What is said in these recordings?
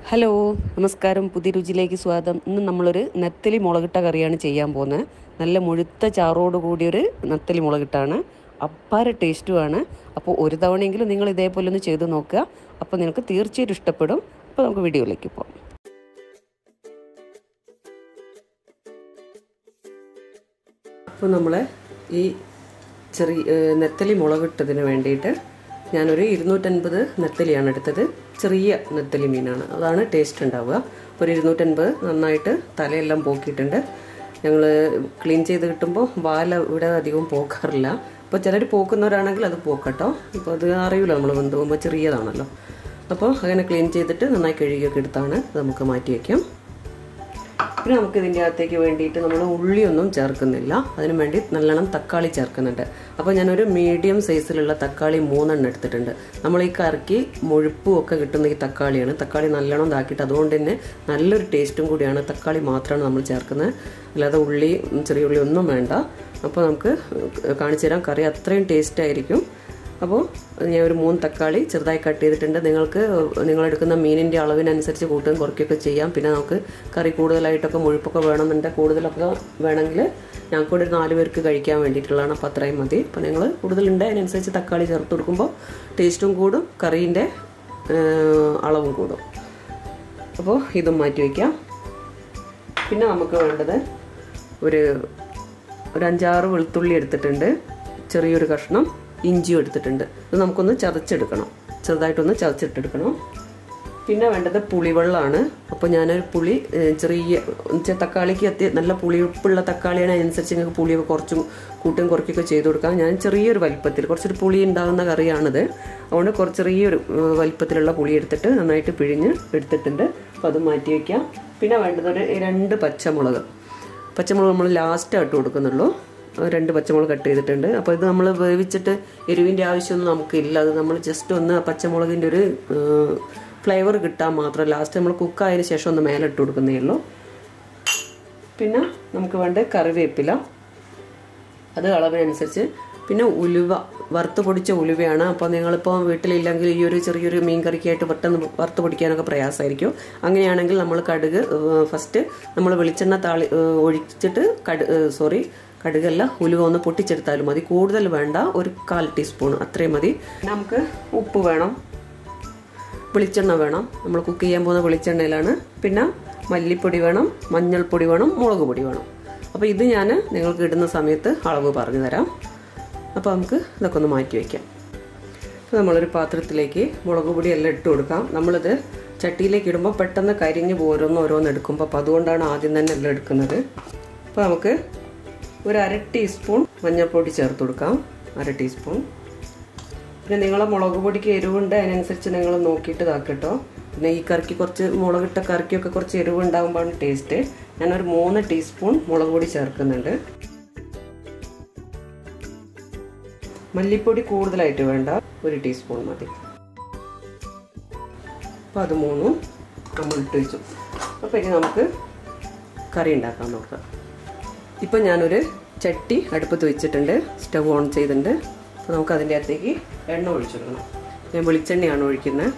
hello നമസ്കാരം പുതിയ രുചിയിലേക്ക് സ്വാഗതം ഇന്ന് നമ്മളൊരു നെത്തലി മുളകിട്ട കറിയാണ് ചെയ്യാൻ പോകുന്നത് നല്ല മുഴുത്ത ചാറോട് കൂടിയൊരു നെത്തലി മുളകിട്ടാണ് അപ്പാര ടേസ്റ്റുമാണ് അപ്പോൾ ഒരു തവണയെങ്കിലും നിങ്ങൾ ഇതേപോലെ ഒന്ന് ചെയ്ത് നോക്കുക അപ്പോൾ നിങ്ങൾക്ക് തീർച്ചയായിട്ടും ഇഷ്ടപ്പെടും അപ്പോൾ നമുക്ക് വീഡിയോയിലേക്ക് പോകാം അപ്പോൾ നമ്മൾ ഈ ചെറിയ ഏഹ്, നെത്തലി മുളകിട്ടതിന് വേണ്ടിയിട്ട് ഞാനൊരു ഇരുന്നൂറ്റൻപത് നെത്തലിയാണ് എടുത്തത് ചെറിയ നെത്തലി മീനാണ് അതാണ് ടേസ്റ്റ് ഉണ്ടാവുക അപ്പോൾ ഒരു ഇരുന്നൂറ്റൻപത് നന്നായിട്ട് തലയെല്ലാം പോക്കിയിട്ടുണ്ട് ഞങ്ങൾ ക്ലീൻ ചെയ്ത് കിട്ടുമ്പോൾ വാല ഇവിടെ അധികം പോക്കാറില്ല അപ്പോൾ ചിലർ പോക്കുന്നവരാണെങ്കിൽ അത് പോക്കട്ടോ ഇപ്പോൾ അത് അറിയില്ല നമ്മൾ വെന്ത് പോകുമ്പോൾ ചെറിയതാണല്ലോ അപ്പോൾ അങ്ങനെ ക്ലീൻ ചെയ്തിട്ട് നന്നായി കഴുകിയൊക്കെ എടുത്താണ് അത് നമുക്ക് മാറ്റി വയ്ക്കാം പിന്നെ നമുക്ക് ഇതിൻ്റെ അകത്തേക്ക് വേണ്ടിയിട്ട് നമ്മൾ ഉള്ളിയൊന്നും ചേർക്കുന്നില്ല അതിന് വേണ്ടി നല്ലോണം തക്കാളി ചേർക്കുന്നുണ്ട് അപ്പോൾ ഞാനൊരു മീഡിയം സൈസിലുള്ള തക്കാളി മൂന്നെണ്ണം എടുത്തിട്ടുണ്ട് നമ്മൾ ഈ കറിക്ക് മുഴുപ്പും ഒക്കെ കിട്ടുന്ന ഈ തക്കാളിയാണ് തക്കാളി നല്ലോണം ഇതാക്കിയിട്ട് അതുകൊണ്ട് തന്നെ നല്ലൊരു ടേസ്റ്റും കൂടിയാണ് തക്കാളി മാത്രമാണ് നമ്മൾ ചേർക്കുന്നത് അല്ലാതെ ഉള്ളി ചെറിയ ഉള്ളി ഒന്നും വേണ്ട അപ്പോൾ നമുക്ക് കാണിച്ചു തരാം കറി അത്രയും ടേസ്റ്റ് ആയിരിക്കും അപ്പോൾ ഞാൻ ഒരു മൂന്ന് തക്കാളി ചെറുതായി കട്ട് ചെയ്തിട്ടുണ്ട് നിങ്ങൾക്ക് നിങ്ങളെടുക്കുന്ന മീനിൻ്റെ അളവിനനുസരിച്ച് കൂട്ടുകയും കുറയ്ക്കുകയൊക്കെ ചെയ്യാം പിന്നെ നമുക്ക് കറി കൂടുതലായിട്ടൊക്കെ മുഴുപ്പൊക്കെ വേണമെന്നുണ്ടെങ്കിൽ കൂടുതലൊക്കെ വേണമെങ്കിൽ ഞങ്ങൾക്ക് ഒരു നാല് പേർക്ക് കഴിക്കാൻ വേണ്ടിയിട്ടുള്ളതാണ് അപ്പോൾ അത്രയും മതി അപ്പോൾ നിങ്ങൾ കൂടുതലുണ്ട് അതിനനുസരിച്ച് തക്കാളി ചേർത്ത് കൊടുക്കുമ്പോൾ ടേസ്റ്റും കൂടും കറീൻ്റെ അളവും കൂടും അപ്പോൾ ഇതും മാറ്റി വയ്ക്കാം പിന്നെ നമുക്ക് വേണ്ടത് ഒരു ഒരു അഞ്ചാറ് വെളുത്തുള്ളി എടുത്തിട്ടുണ്ട് ചെറിയൊരു കഷ്ണം ഇഞ്ചിയും എടുത്തിട്ടുണ്ട് ഇത് നമുക്കൊന്ന് ചതച്ചെടുക്കണം ചെറുതായിട്ടൊന്ന് ചതച്ചിട്ടെടുക്കണം പിന്നെ വേണ്ടത് പുളിവെള്ളമാണ് അപ്പോൾ ഞാനൊരു പുളി ഏഹ്, ചെറിയ എന്നുവെച്ചാൽ തക്കാളിക്ക് അത്യ നല്ല പുളിയുപ്പുള്ള തക്കാളിയാണ് അതിനനുസരിച്ച് നിങ്ങൾക്ക് പുളിയൊക്കെ കുറച്ചും കൂട്ടും കുറയ്ക്കുകയൊക്കെ ചെയ്ത് കൊടുക്കാം ഞാൻ ചെറിയൊരു വലിപ്പത്തിൽ കുറച്ചൊരു പുളി ഉണ്ടാകുന്ന കറിയാണിത് അതുകൊണ്ട് കുറച്ച് ചെറിയൊരു ഏഹ്, വലിപ്പത്തിലുള്ള പുളി എടുത്തിട്ട് നന്നായിട്ട് പിഴിഞ്ഞ് എടുത്തിട്ടുണ്ട് അപ്പോൾ അത് മാറ്റി വയ്ക്കാം പിന്നെ വേണ്ടത് ഒരു രണ്ട് പച്ചമുളക് പച്ചമുളക് നമ്മൾ ലാസ്റ്റ് ഇട്ട് കൊടുക്കുന്നുള്ളൂ അത് രണ്ട് പച്ചമുളക് കട്ട് ചെയ്തിട്ടുണ്ട് അപ്പോൾ ഇത് നമ്മൾ വേവിച്ചിട്ട് എരിവിൻ്റെ ആവശ്യമൊന്നും നമുക്കില്ല അത് നമ്മൾ ജസ്റ്റ് ഒന്ന് ആ പച്ചമുളകിൻ്റെ ഒരു ഫ്ലേവർ കിട്ടാൻ മാത്രം ലാസ്റ്റ് നമ്മൾ കുക്കായതിനു ശേഷം ഒന്ന് മേലെ ഇട്ട് കൊടുക്കുന്നേ ഉള്ളൂ പിന്നെ നമുക്ക് വേണ്ട കറിവേപ്പില അത് അളവിനനുസരിച്ച് പിന്നെ ഉലുവ വറുത്ത് പൊടിച്ച ഉലുവയാണ് അപ്പോൾ നിങ്ങളിപ്പോൾ വീട്ടിലില്ലെങ്കിൽ ഈ ഒരു ചെറിയൊരു മീൻ കറിക്കായിട്ട് പെട്ടെന്ന് വറുത്ത് പൊടിക്കാനൊക്കെ പ്രയാസമായിരിക്കും അങ്ങനെയാണെങ്കിൽ നമ്മൾ കടുക് ഫസ്റ്റ് നമ്മൾ വെളിച്ചെണ്ണ താളി ഏഹ് ഒഴിച്ചിട്ട് കടു സോറി കടുകല്ല ഉലുവ ഒന്ന് പൊട്ടിച്ചെടുത്താലും മതി കൂടുതൽ വേണ്ട ഒരു കാൽ ടീസ്പൂൺ അത്രയും മതി നമുക്ക് ഉപ്പ് വേണം വെളിച്ചെണ്ണ വേണം നമ്മൾ കുക്ക് ചെയ്യാൻ പോകുന്ന വെളിച്ചെണ്ണയിലാണ് പിന്നെ മല്ലിപ്പൊടി വേണം മഞ്ഞൾപ്പൊടി വേണം മുളക് പൊടി വേണം അപ്പോൾ ഇത് ഞാൻ നിങ്ങൾക്ക് ഇടുന്ന സമയത്ത് അളവ് പറഞ്ഞു തരാം അപ്പോൾ നമുക്ക് ഇതൊക്കെ ഒന്ന് മാറ്റി വയ്ക്കാം അപ്പോൾ നമ്മളൊരു പാത്രത്തിലേക്ക് മുളക് പൊടി എല്ലാം ഇട്ട് കൊടുക്കാം നമ്മളിത് ചട്ടിയിലേക്ക് ഇടുമ്പോൾ പെട്ടെന്ന് കരിഞ്ഞ് പോരോന്ന് ഓരോന്ന് എടുക്കുമ്പോൾ അപ്പോൾ അതുകൊണ്ടാണ് ആദ്യം തന്നെ എല്ലാം എടുക്കുന്നത് അപ്പോൾ നമുക്ക് ഒരു അര ടീസ്പൂൺ മഞ്ഞൾപ്പൊടി ചേർത്ത് കൊടുക്കാം അര ടീസ്പൂൺ പിന്നെ നിങ്ങളെ മുളക് പൊടിക്ക് എരിവുണ്ട് അതിനനുസരിച്ച് നിങ്ങൾ നോക്കിയിട്ട് ഇതാക്കട്ടോ പിന്നെ ഈ കറിക്ക് കുറച്ച് മുളകിട്ട കറിക്കൊക്കെ കുറച്ച് എരിവ് ഉണ്ടാകുമ്പോഴാണ് ടേസ്റ്റ് ഞാനൊരു മൂന്ന് ടീസ്പൂൺ മുളക് പൊടി ചേർക്കുന്നുണ്ട് മല്ലിപ്പൊടി കൂടുതലായിട്ട് വേണ്ട ഒരു ടീസ്പൂൺ മതി അപ്പോൾ അത് മൂന്നും നമ്മൾ ഇട്ട് വെച്ചു അപ്പോൾ ഇനി നമുക്ക് കറി ഉണ്ടാക്കാൻ നോക്കാം ഇപ്പം ഞാനൊരു ചട്ടി അടുപ്പത്ത് വെച്ചിട്ടുണ്ട് സ്റ്റവ് ഓൺ ചെയ്തിട്ടുണ്ട് അപ്പോൾ നമുക്ക് അതിൻ്റെ അകത്തേക്ക് എണ്ണ ഒഴിച്ചിടണം ഞാൻ വെളിച്ചെണ്ണയാണ് ഒഴിക്കുന്നത്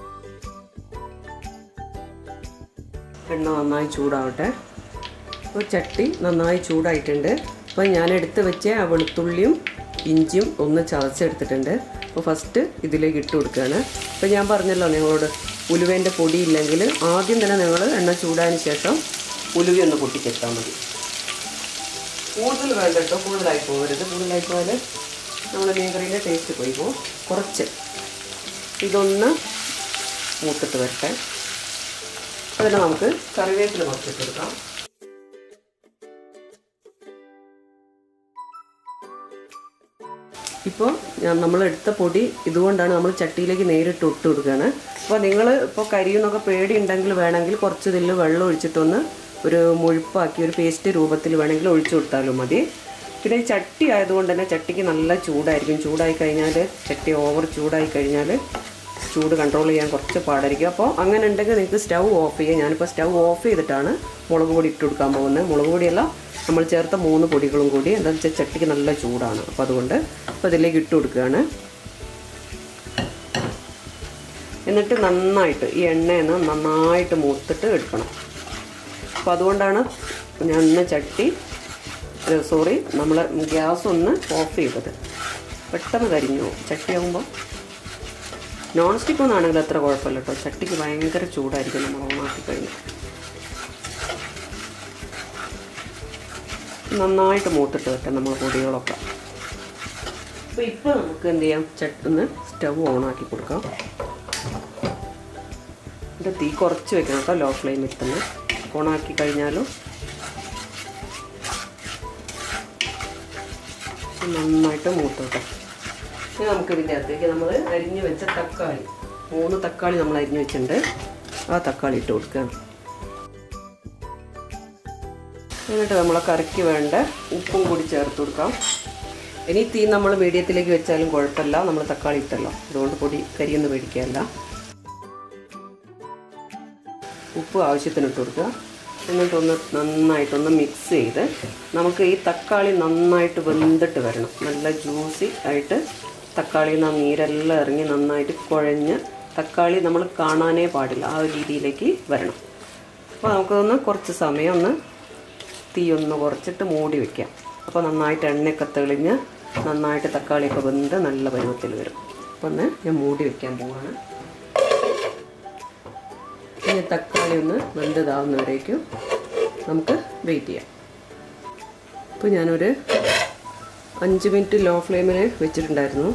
എണ്ണ നന്നായി ചൂടാവട്ടെ അപ്പോൾ ചട്ടി നന്നായി ചൂടായിട്ടുണ്ട് അപ്പോൾ ഞാൻ എടുത്ത് വെച്ച ആ വെളുത്തുള്ളിയും ഇഞ്ചിയും ഒന്ന് ചതച്ചെടുത്തിട്ടുണ്ട് അപ്പോൾ ഫസ്റ്റ് ഇതിലേക്ക് ഇട്ട് കൊടുക്കുകയാണ് അപ്പോൾ ഞാൻ പറഞ്ഞല്ലോ നിങ്ങളോട് ഉലുവേൻ്റെ പൊടി ഇല്ലെങ്കിൽ ആദ്യം തന്നെ നിങ്ങൾ എണ്ണ ചൂടായതിന് ശേഷം ഉലുവ ഒന്ന് പൊട്ടിച്ചെടുത്താൽ മതി കൂടുതൽ വേണ്ട കേട്ടോ കൂടുതലായി പോകരുത് കൂടുതലായി പോയാൽ നമ്മുടെ മീൻകറിയുടെ ടേസ്റ്റ് പോയി പോകും കുറച്ച് ഇതൊന്ന് മൂത്തിട്ട് വരട്ടെ അതിന് നമുക്ക് കറിവേപ്പില കുറച്ചിട്ട് കൊടുക്കാം ഇപ്പോൾ ഞാൻ നമ്മൾ എടുത്ത പൊടി ഇതുകൊണ്ടാണ് നമ്മൾ ചട്ടിയിലേക്ക് നേരിട്ട് ഇട്ട് കൊടുക്കുകയാണ് അപ്പോൾ നിങ്ങൾ ഇപ്പോൾ കരിയെന്നൊക്കെ പേടി ഉണ്ടെങ്കിൽ വേണമെങ്കിൽ കുറച്ച് ഇതിൽ വെള്ളം ഒഴിച്ചിട്ടൊന്ന് ഒരു മുഴുപ്പാക്കി ഒരു പേസ്റ്റ് രൂപത്തിൽ വേണമെങ്കിൽ ഒഴിച്ചു കൊടുത്താലും മതി പിന്നെ ഈ ചട്ടി ആയതുകൊണ്ട് തന്നെ ചട്ടിക്ക് നല്ല ചൂടായിരിക്കും ചൂടായി കഴിഞ്ഞാൽ ചട്ടി ഓവർ ചൂടായി കഴിഞ്ഞാൽ ചൂട് കൺട്രോൾ ചെയ്യാൻ കുറച്ച് പാടായിരിക്കും അപ്പോൾ അങ്ങനെ ഉണ്ടെങ്കിൽ നിങ്ങൾക്ക് സ്റ്റൗ ഓഫ് ചെയ്യാം ഞാനിപ്പോൾ സ്റ്റൗ ഓഫ് ചെയ്തിട്ടാണ് മുളക് പൊടി ഇട്ട് കൊടുക്കാൻ പോകുന്നത് മുളക് പൊടിയല്ല നമ്മൾ ചേർത്ത മൂന്ന് പൊടികളും കൂടി എന്താണെന്ന് വെച്ചാൽ ചട്ടിക്ക് നല്ല ചൂടാണ് അപ്പോൾ അതുകൊണ്ട് അപ്പോൾ ഇതിലേക്ക് ഇട്ട് കൊടുക്കുകയാണ് എന്നിട്ട് നന്നായിട്ട് ഈ എണ്ണയെന്ന് നന്നായിട്ട് മൂത്തിട്ട് എടുക്കണം അപ്പോൾ അതുകൊണ്ടാണ് ഞാൻ ഇന്ന് ചട്ടി സോറി നമ്മൾ ഗ്യാസ് ഒന്ന് ഓഫ് ചെയ്തത് പെട്ടെന്ന് കരിഞ്ഞു പോകും ചട്ടിയാകുമ്പോൾ നോൺ സ്റ്റിക്ക് ഒന്നാണെങ്കിൽ അത്ര കുഴപ്പമില്ല കേട്ടോ ചട്ടിക്ക് ഭയങ്കര ചൂടായിരിക്കും നമ്മൾ ഓണാക്കി കഴിഞ്ഞാൽ നന്നായിട്ട് മൂത്തിട്ട് വെക്കാം നമ്മൾ പൊടികളൊക്കെ അപ്പോൾ ഇപ്പോൾ നമുക്ക് എന്ത് ചെയ്യാം ചട്ടൊന്ന് സ്റ്റവ് ഓണാക്കി കൊടുക്കാം ഇത് തീ കുറച്ച് വെക്കണം കേട്ടോ ലോ ഫ്ലെയിമിൽ തന്നെ ഓണാക്കി കഴിഞ്ഞാലും നന്നായിട്ട് മൂത്ത് കേട്ടോ ഇനി നമുക്ക് ഇതിൻ്റെ അകത്തേക്ക് നമ്മൾ അരിഞ്ഞ് വെച്ച തക്കാളി മൂന്ന് തക്കാളി നമ്മൾ അരിഞ്ഞ് വെച്ചിട്ടുണ്ട് ആ തക്കാളി ഇട്ട് കൊടുക്കുകയാണ് എന്നിട്ട് നമ്മൾ കറിക്ക് വേണ്ട ഉപ്പും കൂടി ചേർത്ത് കൊടുക്കാം ഇനി തീ നമ്മൾ മീഡിയത്തിലേക്ക് വെച്ചാലും കുഴപ്പമില്ല നമ്മൾ തക്കാളി ഇട്ടല്ലോ അതുകൊണ്ട് പൊടി കരിയൊന്നും മേടിക്കുകയല്ല ഉപ്പ് ആവശ്യത്തിന് ഇട്ട് കൊടുക്കുക എന്നിട്ടൊന്ന് നന്നായിട്ടൊന്ന് മിക്സ് ചെയ്ത് നമുക്ക് ഈ തക്കാളി നന്നായിട്ട് വെന്തിട്ട് വരണം നല്ല ജ്യൂസി ആയിട്ട് തക്കാളിയിൽ നിന്ന് നീരെല്ലാം ഇറങ്ങി നന്നായിട്ട് കുഴഞ്ഞ് തക്കാളി നമ്മൾ കാണാനേ പാടില്ല ആ ഒരു രീതിയിലേക്ക് വരണം അപ്പോൾ നമുക്കൊന്ന് കുറച്ച് സമയം ഒന്ന് തീ ഒന്ന് കുറച്ചിട്ട് മൂടി വെക്കാം അപ്പോൾ നന്നായിട്ട് എണ്ണയൊക്കെ തെളിഞ്ഞ് നന്നായിട്ട് തക്കാളിയൊക്കെ വെന്ത് നല്ല പരുവത്തിൽ വരും അപ്പോൾ ഒന്ന് ഞാൻ മൂടി വെക്കാൻ പോവാണ് ഇനി തക്കാളി ഒന്ന് വെന്തതാവുന്നവരേക്കും നമുക്ക് വെയിറ്റ് ചെയ്യാം ഇപ്പോൾ ഞാനൊരു അഞ്ച് മിനിറ്റ് ലോ ഫ്ലെയിമിൽ വെച്ചിട്ടുണ്ടായിരുന്നു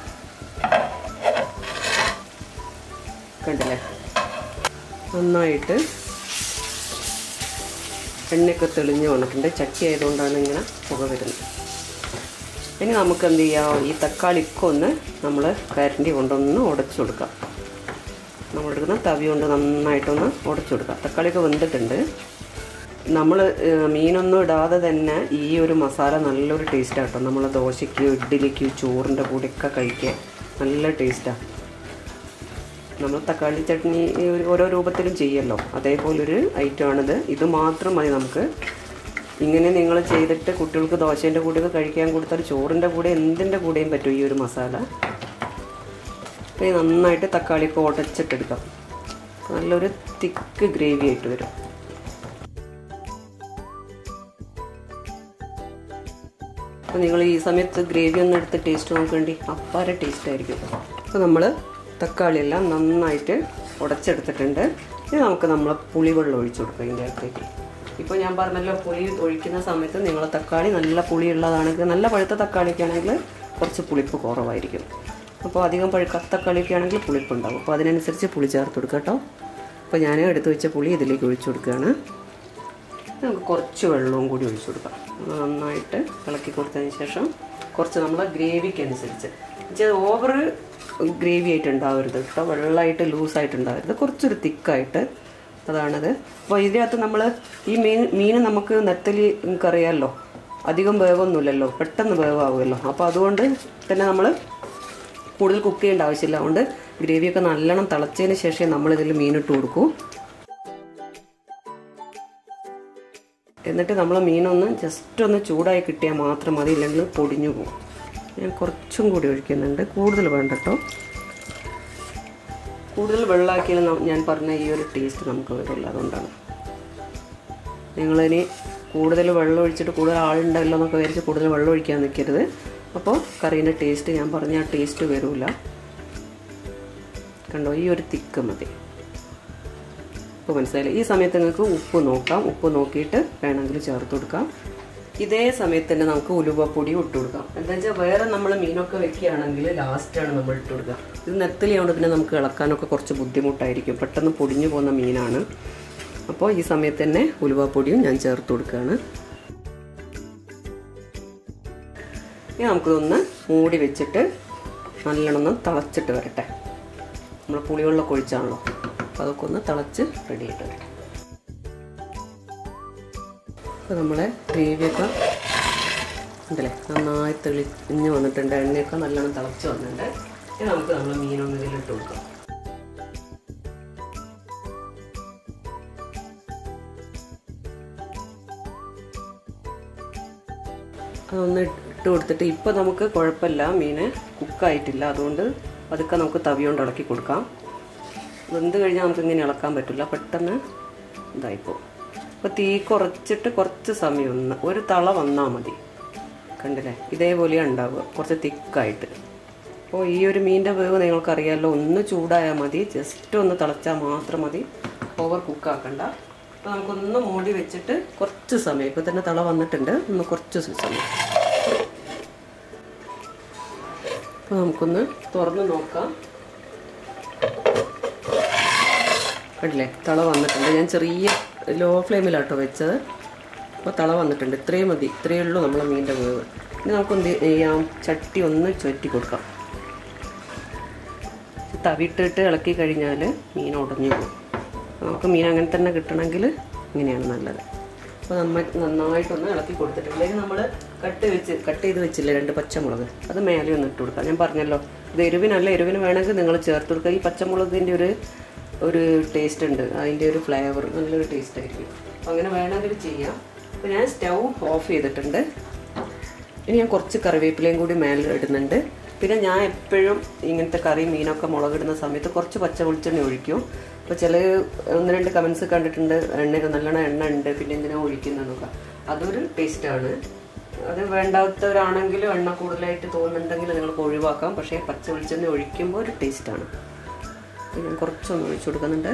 കണ്ടില്ലേ നന്നായിട്ട് എണ്ണയൊക്കെ തെളിഞ്ഞ് വന്നിട്ടുണ്ട് ചട്ടി ആയതുകൊണ്ടാണ് ഇങ്ങനെ പുക വരുന്നത് ഇനി നമുക്ക് എന്ത് ചെയ്യാം ഈ തക്കാളിക്കൊന്ന് നമ്മൾ കരണ്ടി കൊണ്ടൊന്ന് ഉടച്ചു കൊടുക്കാം നമ്മളെടുക്കുന്ന തവി കൊണ്ട് നന്നായിട്ടൊന്ന് ഉടച്ചു കൊടുക്കാം തക്കാളിയൊക്കെ വെന്തിട്ടുണ്ട് നമ്മൾ മീനൊന്നും ഇടാതെ തന്നെ ഈ ഒരു മസാല നല്ലൊരു ടേസ്റ്റാണ് കേട്ടോ നമ്മൾ ദോശയ്ക്ക് ഇഡ്ഡലിക്ക് ചോറിൻ്റെ കൂടെയൊക്കെ കഴിക്കാൻ നല്ല ടേസ്റ്റാണ് നമ്മൾ തക്കാളി ചട്നി ഓരോ രൂപത്തിലും ചെയ്യല്ലോ അതേപോലൊരു ഐറ്റമാണിത് ഇത് മാത്രം മതി നമുക്ക് ഇങ്ങനെ നിങ്ങൾ ചെയ്തിട്ട് കുട്ടികൾക്ക് ദോശേൻ്റെ കൂടെയൊക്കെ കഴിക്കാൻ കൊടുത്താൽ ചോറിൻ്റെ കൂടെ എന്തിൻ്റെ കൂടെയും പറ്റും ഈ ഒരു മസാല അപ്പോൾ നന്നായിട്ട് തക്കാളിയൊക്കെ ഉടച്ചിട്ടെടുക്കാം നല്ലൊരു തിക്ക് ഗ്രേവി ആയിട്ട് വരും അപ്പോൾ നിങ്ങൾ ഈ സമയത്ത് ഗ്രേവി ഒന്ന് എടുത്ത് ടേസ്റ്റ് നോക്കേണ്ടി അപ്പാര ടേസ്റ്റ് ആയിരിക്കും അപ്പോൾ നമ്മൾ തക്കാളിയെല്ലാം നന്നായിട്ട് ഉടച്ചെടുത്തിട്ടുണ്ട് ഇനി നമുക്ക് നമ്മൾ പുളിവെള്ളം ഒഴിച്ചു കൊടുക്കാം ഇതിൻ്റെ അകത്തേക്ക് ഇപ്പോൾ ഞാൻ പറഞ്ഞല്ലോ പുളി ഒഴിക്കുന്ന സമയത്ത് നിങ്ങൾ തക്കാളി നല്ല പുളിയുള്ളതാണെങ്കിൽ നല്ല പഴുത്ത തക്കാളിയൊക്കെ ആണെങ്കിൽ കുറച്ച് പുളിപ്പ് കുറവായിരിക്കും അപ്പോൾ അധികം പഴുക്കാത്ത തക്കാളിയൊക്കെ ആണെങ്കിൽ പുളിപ്പുണ്ടാവും അപ്പോൾ അതിനനുസരിച്ച് പുളി ചേർത്ത് കൊടുക്കുക കേട്ടോ അപ്പോൾ ഞാൻ എടുത്തു വെച്ച പുളി ഇതിലേക്ക് ഒഴിച്ചു കൊടുക്കുകയാണ് നമുക്ക് കുറച്ച് വെള്ളവും കൂടി ഒഴിച്ചു കൊടുക്കാം നന്നായിട്ട് ഇളക്കി കൊടുത്തതിന് ശേഷം കുറച്ച് നമ്മൾ ഗ്രേവിക്ക് അനുസരിച്ച് എന്നുവെച്ചാൽ ഓവർ ഗ്രേവി ആയിട്ട് ഉണ്ടാവരുത് കേട്ടോ വെള്ളമായിട്ട് ലൂസായിട്ട് ഉണ്ടാവരുത് കുറച്ചൊരു തിക്കായിട്ട് അതാണത് അപ്പോൾ ഇതിനകത്ത് നമ്മൾ ഈ മീൻ മീൻ നമുക്ക് നെത്തലി നിങ്ങൾക്കറിയാമല്ലോ അധികം വേവൊന്നുമില്ലല്ലോ പെട്ടെന്ന് വേവാകുമല്ലോ അപ്പോൾ അതുകൊണ്ട് തന്നെ നമ്മൾ കൂടുതൽ കുക്ക് ചെയ്യേണ്ട ആവശ്യമില്ല അതുകൊണ്ട് ഗ്രേവിയൊക്കെ നല്ലോണം തിളച്ചതിന് ശേഷമേ നമ്മളിതിൽ മീനിട്ട് കൊടുക്കൂ എന്നിട്ട് നമ്മൾ മീനൊന്ന് ജസ്റ്റ് ഒന്ന് ചൂടായി കിട്ടിയാൽ മാത്രം മതി ഇല്ലെങ്കിൽ പൊടിഞ്ഞു പോകും ഞാൻ കുറച്ചും കൂടി ഒഴിക്കുന്നുണ്ട് കൂടുതൽ വേണ്ട കേട്ടോ കൂടുതൽ വെള്ളമാക്കിയാൽ ഞാൻ പറഞ്ഞ ഈ ഒരു ടേസ്റ്റ് നമുക്ക് വരില്ല അതുകൊണ്ടാണ് നിങ്ങളിനി കൂടുതൽ വെള്ളം ഒഴിച്ചിട്ട് കൂടുതൽ ആളുണ്ടല്ലോ എന്നൊക്കെ വിചാരിച്ച് കൂടുതൽ വെള്ളം ഒഴിക്കാൻ നിൽക്കരുത് അപ്പോൾ കറീൻ്റെ ടേസ്റ്റ് ഞാൻ പറഞ്ഞ ആ ടേസ്റ്റ് വരില്ല കണ്ടോ ഈ ഒരു തിക്ക് മതി ഇപ്പോൾ മനസ്സിലായില്ലേ ഈ സമയത്ത് നിങ്ങൾക്ക് ഉപ്പ് നോക്കാം ഉപ്പ് നോക്കിയിട്ട് വേണമെങ്കിൽ ചേർത്ത് കൊടുക്കാം ഇതേ സമയത്ത് തന്നെ നമുക്ക് ഉലുവപ്പൊടി ഇട്ട് കൊടുക്കാം എന്താ വെച്ചാൽ വേറെ നമ്മൾ മീനൊക്കെ വെക്കുകയാണെങ്കിൽ ലാസ്റ്റാണ് നമ്മൾ ഇട്ട് കൊടുക്കുക ഇത് നെത്തലിയാണ്ട് പിന്നെ നമുക്ക് ഇളക്കാനൊക്കെ കുറച്ച് ബുദ്ധിമുട്ടായിരിക്കും പെട്ടെന്ന് പൊടിഞ്ഞു പോകുന്ന മീനാണ് അപ്പോൾ ഈ സമയത്ത് തന്നെ ഉലുവപ്പൊടിയും ഞാൻ ചേർത്ത് കൊടുക്കുകയാണ് ഇനി നമുക്കിതൊന്ന് മൂടി വെച്ചിട്ട് നല്ലോണം തിളച്ചിട്ട് വരട്ടെ നമ്മൾ പുളിവെള്ളം ഒഴിച്ചാണല്ലോ അപ്പോൾ അതൊക്കെ ഒന്ന് തിളച്ച് റെഡി ആയിട്ട് വരട്ടെ അപ്പോൾ നമ്മളെ ഗ്രേവിയൊക്കെ ഉണ്ടല്ലേ നന്നായി തെളിഞ്ഞ് വന്നിട്ടുണ്ട് എണ്ണയൊക്കെ നല്ലോണം തിളച്ച് വന്നിട്ടുണ്ട് ഇനി നമുക്ക് നമ്മൾ മീനൊന്ന് ഇതിലിട്ട് കൊടുക്കാം അതൊന്ന് ഇട്ട് കൊടുത്തിട്ട് ഇപ്പോൾ നമുക്ക് കുഴപ്പമില്ല മീൻ കുക്കായിട്ടില്ല അതുകൊണ്ട് അതൊക്കെ നമുക്ക് തവി കൊണ്ട് ഇളക്കി കൊടുക്കാം വെന്ത് കഴിഞ്ഞാൽ നമുക്ക് ഇങ്ങനെ ഇളക്കാൻ പറ്റില്ല പെട്ടെന്ന് ഇതായിപ്പോൾ അപ്പോൾ തീ കുറച്ചിട്ട് കുറച്ച് സമയം ഒന്ന് ഒരു തള വന്നാൽ മതി കണ്ടില്ലേ ഇതേപോലെയാണ് ഉണ്ടാവുക കുറച്ച് തിക്കായിട്ട് അപ്പോൾ ഈ ഒരു മീനിൻ്റെ വേവ് നിങ്ങൾക്കറിയാമല്ലോ ഒന്ന് ചൂടായാൽ മതി ജസ്റ്റ് ഒന്ന് തിളച്ചാൽ മാത്രം മതി ഓവർ കുക്കാക്കണ്ട അപ്പോൾ നമുക്കൊന്ന് മൂടി വെച്ചിട്ട് കുറച്ച് സമയം ഇപ്പോൾ തന്നെ തള വന്നിട്ടുണ്ട് ഒന്ന് കുറച്ച് സമയം അപ്പോൾ നമുക്കൊന്ന് തുറന്ന് നോക്കാം കണ്ടില്ലേ തള വന്നിട്ടുണ്ട് ഞാൻ ചെറിയ ലോ ഫ്ലെയിമിലാട്ടോ വെച്ചത് അപ്പോൾ തള വന്നിട്ടുണ്ട് ഇത്രയും മതി ഇത്രയേ ഉള്ളൂ നമ്മളെ മീനിൻ്റെ വേവ് ഇനി നമുക്ക് എന്ത് ചെയ്യാം ചട്ടി ഒന്ന് ചുറ്റി കൊടുക്കാം തവിട്ടിട്ട് ഇളക്കി കഴിഞ്ഞാൽ മീൻ ഉടഞ്ഞു പോകും നമുക്ക് മീൻ അങ്ങനെ തന്നെ കിട്ടണമെങ്കിൽ ഇങ്ങനെയാണ് നല്ലത് അപ്പോൾ നമ്മൾ നന്നായിട്ടൊന്ന് ഇളക്കി കൊടുത്തിട്ടുണ്ടെങ്കിൽ നമ്മൾ കട്ട് വെച്ച് കട്ട് ചെയ്ത് വെച്ചില്ലേ രണ്ട് പച്ചമുളക് അത് മേലെ ഒന്ന് ഇട്ട് കൊടുക്കാം ഞാൻ പറഞ്ഞല്ലോ ഇത് എരിവിനല്ല എരിവിന് വേണമെങ്കിൽ നിങ്ങൾ ചേർത്ത് കൊടുക്കുക ഈ പച്ചമുളകിൻ്റെ ഒരു ഒരു ടേസ്റ്റ് ഉണ്ട് അതിൻ്റെ ഒരു ഫ്ലേവർ നല്ലൊരു ടേസ്റ്റ് ആയിരിക്കും അപ്പോൾ അങ്ങനെ വേണമെങ്കിൽ ചെയ്യാം അപ്പോൾ ഞാൻ സ്റ്റൗ ഓഫ് ചെയ്തിട്ടുണ്ട് ഇനി ഞാൻ കുറച്ച് കറിവേപ്പിലയും കൂടി മേലെ ഇടുന്നുണ്ട് പിന്നെ ഞാൻ എപ്പോഴും ഇങ്ങനത്തെ കറി മീനൊക്കെ മുളകിടുന്ന സമയത്ത് കുറച്ച് പച്ച വെളിച്ചെണ്ണ ഒഴിക്കും അപ്പോൾ ചില ഒന്ന് രണ്ട് കമൻസ് കണ്ടിട്ടുണ്ട് എണ്ണ നല്ലോണം എണ്ണ ഉണ്ട് പിന്നെ എന്തിനാ ഒഴിക്കുന്നതെന്നൊക്കെ അതൊരു ടേസ്റ്റാണ് അത് വേണ്ടാത്തവരാണെങ്കിലും എണ്ണ കൂടുതലായിട്ട് തോന്നുന്നുണ്ടെങ്കിൽ നിങ്ങൾക്ക് ഒഴിവാക്കാം പക്ഷേ പച്ച വെളിച്ചെണ്ണ ഒഴിക്കുമ്പോൾ ഒരു ടേസ്റ്റാണ് ഞാൻ കുറച്ചൊന്ന് ഒഴിച്ചു കൊടുക്കുന്നുണ്ട്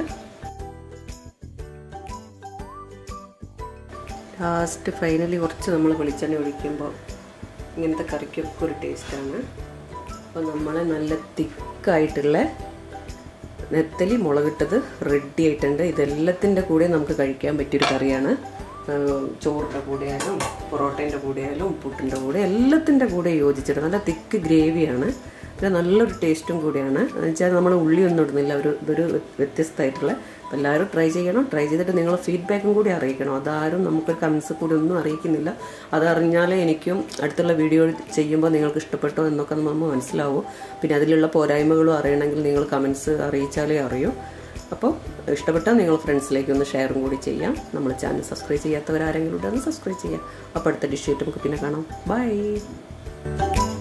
ലാസ്റ്റ് ഫൈനലി കുറച്ച് നമ്മൾ വെളിച്ചെണ്ണ ഒഴിക്കുമ്പോൾ ഇങ്ങനത്തെ കറിക്കൊക്കെ ഒരു ടേസ്റ്റാണ് അപ്പോൾ നമ്മൾ നല്ല തിക്കായിട്ടുള്ള നെത്തലി മുളകിട്ടത് റെഡി ആയിട്ടുണ്ട് ഇതെല്ലാത്തിൻ്റെ കൂടെ നമുക്ക് കഴിക്കാൻ പറ്റിയൊരു കറിയാണ് ചോറിൻ്റെ കൂടെയായാലും പൊറോട്ടേൻ്റെ കൂടെയായാലും പുട്ടിൻ്റെ കൂടെ എല്ലാത്തിൻ്റെ കൂടെ യോജിച്ചിട്ട് നല്ല തിക്ക് ഗ്രേവിയാണ് പിന്നെ നല്ലൊരു ടേസ്റ്റും കൂടിയാണ് എന്ന് വെച്ചാൽ നമ്മൾ ഉള്ളിയൊന്നും ഇടുന്നില്ല ഒരു ഇതൊരു വ്യത്യസ്തമായിട്ടുള്ള അപ്പോൾ എല്ലാവരും ട്രൈ ചെയ്യണം ട്രൈ ചെയ്തിട്ട് നിങ്ങൾ ഫീഡ്ബാക്കും കൂടി അറിയിക്കണം അതാരും നമുക്ക് കമൻസ് കൂടി ഒന്നും അറിയിക്കുന്നില്ല അതറിഞ്ഞാലേ എനിക്കും അടുത്തുള്ള വീഡിയോ ചെയ്യുമ്പോൾ നിങ്ങൾക്ക് ഇഷ്ടപ്പെട്ടോ എന്നൊക്കെ നമ്മൾ മനസ്സിലാവും പിന്നെ അതിലുള്ള പോരായ്മകളും അറിയണമെങ്കിൽ നിങ്ങൾ കമൻസ് അറിയിച്ചാലേ അറിയൂ അപ്പോൾ ഇഷ്ടപ്പെട്ടാൽ നിങ്ങൾ ഫ്രണ്ട്സിലേക്ക് ഒന്ന് ഷെയറും കൂടി ചെയ്യാം നമ്മൾ ചാനൽ സബ്സ്ക്രൈബ് ചെയ്യാത്തവരാരെങ്കിലും ഉണ്ടെന്ന് സബ്സ്ക്രൈബ് ചെയ്യാം അപ്പോൾ അടുത്ത ഡിഷ് ആയിട്ട് നമുക്ക് പിന്നെ കാണാം ബൈ